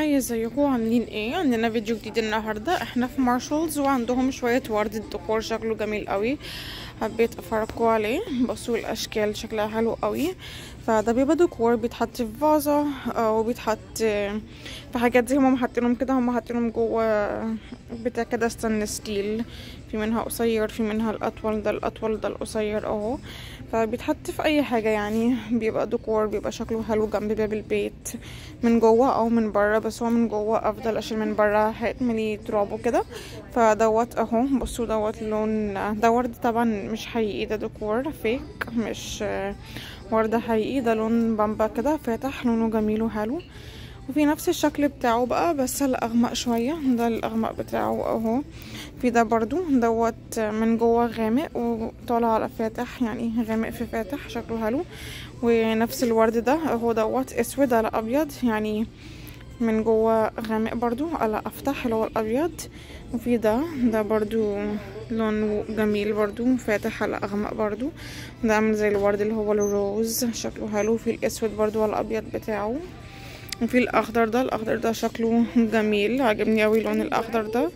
جماعة ازيكم عاملين ايه عندنا فيديو جديد النهاردة احنا في مارشالز وعندهم شوية ورد الديكور شكله جميل قوي حبيت افرجكم عليه بصوا الاشكال شكلها حلو قوي فده بيبقى ديكور بيتحط في فازة او بيتحط في حاجات زي هما حاطينهم كده هما حاطينهم جوه بتاع كده ستانلس ستيل في منها قصير في منها الاطول ده الاطول ده القصير اهو فبيتحط في اي حاجة يعني بيبقى ديكور بيبقى شكله حلو جنب باب البيت من جوه او من بره بس هو من جوه افضل عشان من بره هيتملي تراب وكده فدوت اهو بصوا دوت لون ده ورد طبعا مش حقيقي ده ديكور فيك مش ورد حقيقي ده لون بامبا كده فاتح لونه جميل وحلو وفي نفس الشكل بتاعه بقى بس الاغمق شويه ده الاغمق بتاعه اهو في ده برضو دوت من جوه غامق وطالع على فاتح يعني غامق في فاتح شكله حلو ونفس الورد ده اهو دوت اسود على ابيض يعني من جوه غامق برضو على افتح اللي هو الابيض وفي ده ده برضو لون جميل برضو فاتح على اغمق برضو ده عامل زي الورد اللي هو الروز شكله حلو في الاسود برضو على الابيض بتاعه وفي الاخضر ده الاخضر ده شكله جميل عجبني اوي اللون الاخضر ده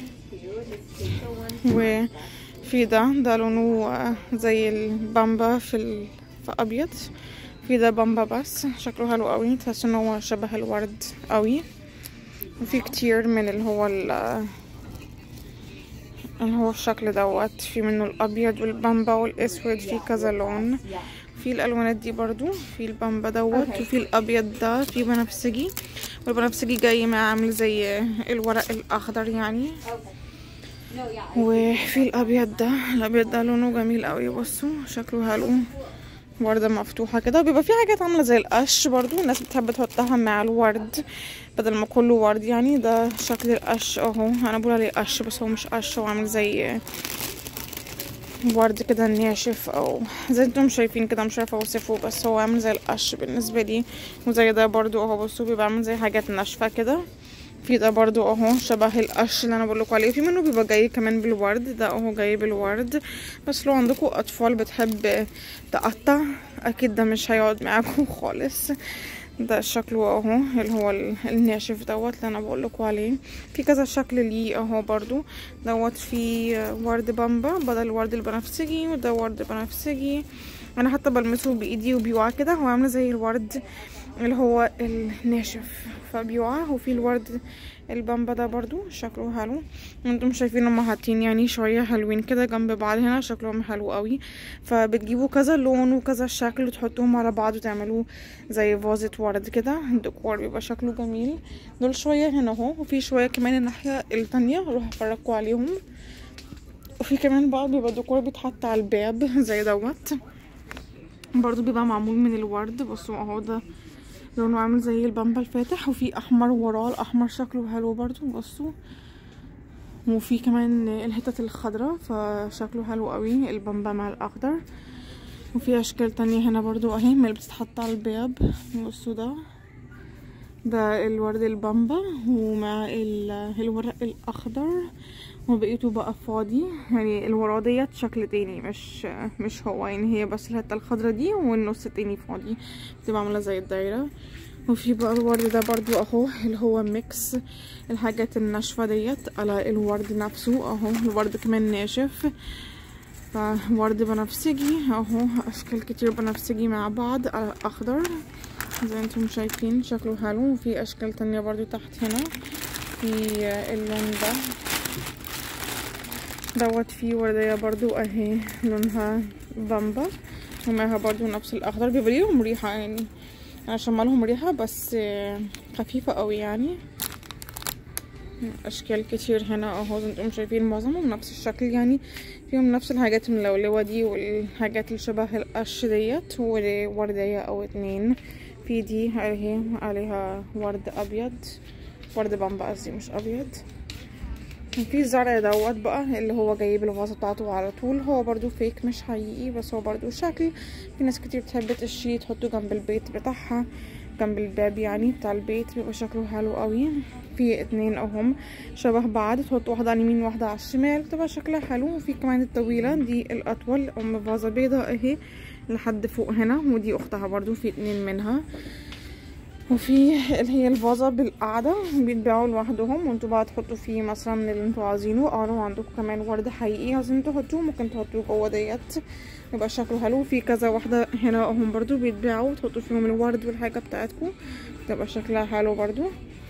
وفي ده ده لونه زي البامبا في, ال... في ابيض في ده بامبا بس شكله حلو قوي تحس ان هو شبه الورد قوي وفي كتير من اللي هو ال... اللي هو الشكل دوت في منه الابيض والبامبا والاسود في كذا لون في الالوانات دي برضو في البامبا دوت وفي الابيض ده في بنفسجي والبنفسجي جاي مع عامل زي الورق الاخضر يعني وفي الابيض ده الابيض ده لونه جميل قوي بصوا شكله حلو وردة مفتوحة كده بيبقى في حاجات عاملة زي القش برضو الناس بتحب تحطها مع الورد بدل ما كله ورد يعني ده شكل القش اهو انا بقول عليه قش بس هو مش قش هو عامل زي ورد كده ناشف او زي انتم شايفين كده مش عارفه اوصفه بس هو عامل زي القش بالنسبه لي وزي ده برضو اهو بصوا بيبقى عامل زي حاجات ناشفه كده في ده برضو اهو شبه القش اللي انا بقولكوا عليه في منه بيبقى جاي كمان بالورد ده اهو جاي بالورد بس لو عندكم اطفال بتحب تقطع اكيد ده مش هيقعد معاكم خالص ده شكله اهو اللي هو الناشف دوت اللي انا بقولكوا عليه في كذا شكل ليه اهو برضو دوت في ورد بامبا بدل الورد البنفسجي وده ورد بنفسجي انا حتى بلمسه بايدي وبيوعى كده هو عامل زي الورد اللي هو الناشف فبيوعى وفي الورد البامبا ده برضو شكله حلو انتم شايفين هما حاطين يعني شويه حلوين كده جنب بعض هنا شكلهم حلو قوي فبتجيبوا كذا لون وكذا شكل وتحطوهم على بعض وتعملوا زي فازة ورد كده الديكور بيبقى شكله جميل دول شويه هنا اهو وفي شويه كمان الناحيه التانية اروح افرجكم عليهم وفي كمان بقى بيبقى ديكور بيتحط على الباب زي دوت برضو بيبقى معمول من الورد بصوا اهو ده لونه عامل زي البامبا الفاتح وفي احمر وراه الاحمر شكله حلو برضو بصوا وفي كمان الحتت الخضراء فشكله حلو قوي البامبا مع الاخضر وفي اشكال تانية هنا برضو اهي اللي بتتحط على الباب بصوا ده ده الورد البامبا ومع الورق الاخضر وبقيته بقى فاضي يعني الورا ديت شكل تاني مش مش هو يعني هي بس الحته الخضرا دي والنص التاني فاضي بتبقى عامله زي الدايره وفي بقى الورد ده برضو اهو اللي هو ميكس الحاجات الناشفه ديت على الورد نفسه اهو الورد كمان ناشف فورد بنفسجي اهو اشكال كتير بنفسجي مع بعض على اخضر زي انتم شايفين شكله حلو وفي اشكال تانية برضو تحت هنا في اللون ده دوت فيه وردية برضو اهي لونها بامبا ومعها برضو نفس الاخضر بيبقى ليهم ريحة يعني عشان مالهم ريحة بس خفيفة قوي يعني اشكال كتير هنا اهو زي انتم شايفين معظمهم نفس الشكل يعني فيهم نفس الحاجات الملولوة دي والحاجات اللي شبه القش ديت ووردية او اتنين في دي اهي عليها ورد ابيض ورد بامبا قصدي مش ابيض في الزرع دوت بقى اللي هو جايب الفازة بتاعته على طول هو برضو فيك مش حقيقي بس هو برضو شكل في ناس كتير بتحب تشتري تحطه جنب البيت بتاعها جنب الباب يعني بتاع البيت بيبقى شكله حلو قوي في اتنين اهم شبه بعض تحط واحدة على اليمين واحدة على الشمال بتبقى شكلها حلو وفي كمان الطويلة دي الاطول ام فازة بيضة اهي لحد فوق هنا ودي اختها برضو في اتنين منها وفي اللي هي الفازة بالقعدة بيتباعوا لوحدهم وانتوا بقى تحطوا فيه مثلا اللي انتوا عايزينه اه لو عندكم كمان ورد حقيقي عايزين تحطوه ممكن تحطوه جوه ديت يبقى شكله حلو في كذا واحدة هنا هم برضو بيتباعوا تحطوا فيهم الورد والحاجة بتاعتكم تبقى شكلها حلو برضو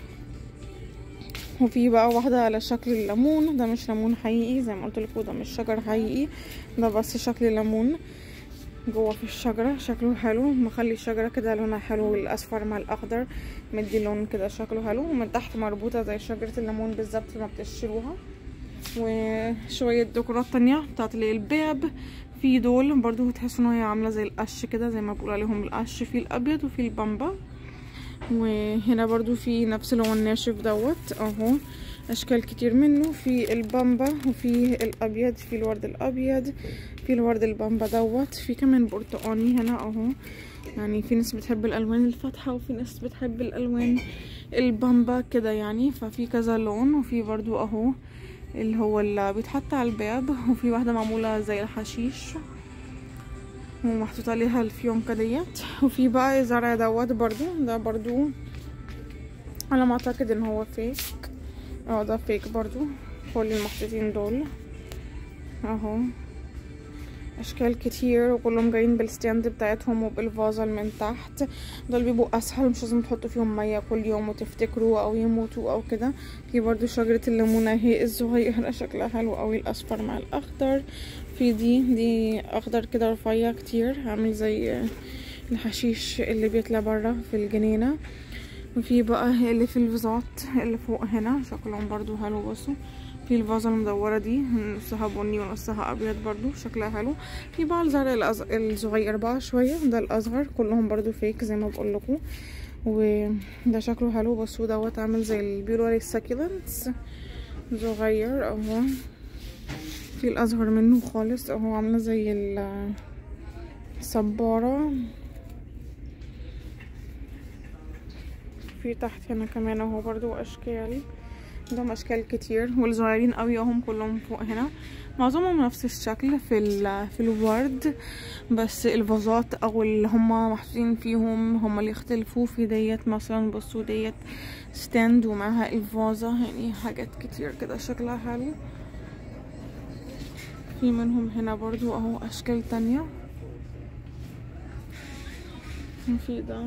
وفي بقى واحدة على شكل الليمون ده مش ليمون حقيقي زي ما قلت لكم ده مش شجر حقيقي ده بس شكل ليمون جوه في الشجرة شكله حلو مخلي الشجرة كده لونها حلو الأصفر مع الأخضر مدي لون كده شكله حلو ومن تحت مربوطة زي شجرة الليمون بالظبط ما بتشيلوها وشوية ديكورات تانية بتاعت اللي الباب في دول برضو تحسوا ان هي عاملة زي القش كده زي ما بقول عليهم القش في الأبيض وفي البامبا وهنا برضو في نفس اللون الناشف دوت اهو اشكال كتير منه في البامبا وفي الابيض في الورد الابيض في الورد البامبا دوت في كمان برتقاني هنا اهو يعني في ناس بتحب الالوان الفاتحه وفي ناس بتحب الالوان البامبا كده يعني ففي كذا لون وفي برضو اهو اللي هو اللي بيتحط على الباب وفي واحده معموله زي الحشيش ومحطوط عليها الفيونكة ديت وفي بقى زرع دوت برضو ده برضو على ما اعتقد ان هو فيك اه ده فيك برضو كل المحطوطين دول اهو اشكال كتير وكلهم جايين بالستاند بتاعتهم وبالفازة من تحت دول بيبقوا اسهل مش لازم تحطوا فيهم مية كل يوم وتفتكروا او يموتوا او كده في برضو شجرة الليمونة اهي الصغيرة شكلها حلو قوي الاصفر مع الاخضر في دي دي اخضر كده رفيع كتير عامل زي الحشيش اللي بيطلع برا في الجنينة وفي بقى اللي في الفازات اللي فوق هنا شكلهم برضو حلو بصوا في الفازة المدورة دي نصها بني ونصها أبيض برضو شكلها حلو في بقى الزرع الأز... الصغير بقى شوية ده الأصغر كلهم برضو فيك زي ما بقول لكم وده شكله حلو بصوا دوت عامل زي اللي بيقولوا عليه السكيلنتس صغير اهو في الأصغر منه خالص اهو عاملة زي الصبارة في تحت هنا كمان اهو برضو أشكال عندهم اشكال كتير والصغيرين قوي هم كلهم فوق هنا معظمهم نفس الشكل في في الورد بس الفازات او اللي هم محطوطين فيهم هم اللي يختلفوا في ديت مثلا بصوا ديت ستاند ومعها الفازة يعني حاجات كتير كده شكلها حلو في منهم هنا برضو اهو اشكال تانية في ده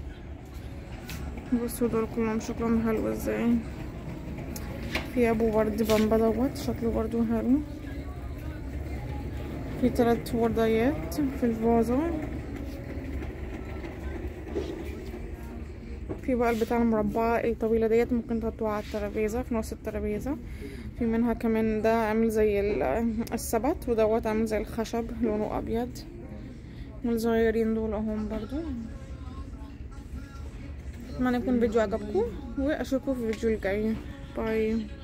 بصوا دول كلهم شكلهم حلو ازاي في ابو ورد بامبا دوت شكله برضو حلو في تلات ورديات في الفازة في بقى البتاع المربعة الطويلة ديت ممكن تحطوها على الترابيزة في نص الترابيزة في منها كمان ده عامل زي السبت ودوت عامل زي الخشب لونه ابيض والصغيرين دول اهم برضو اتمنى يكون الفيديو عجبكم واشوفكم في الفيديو الجاي باي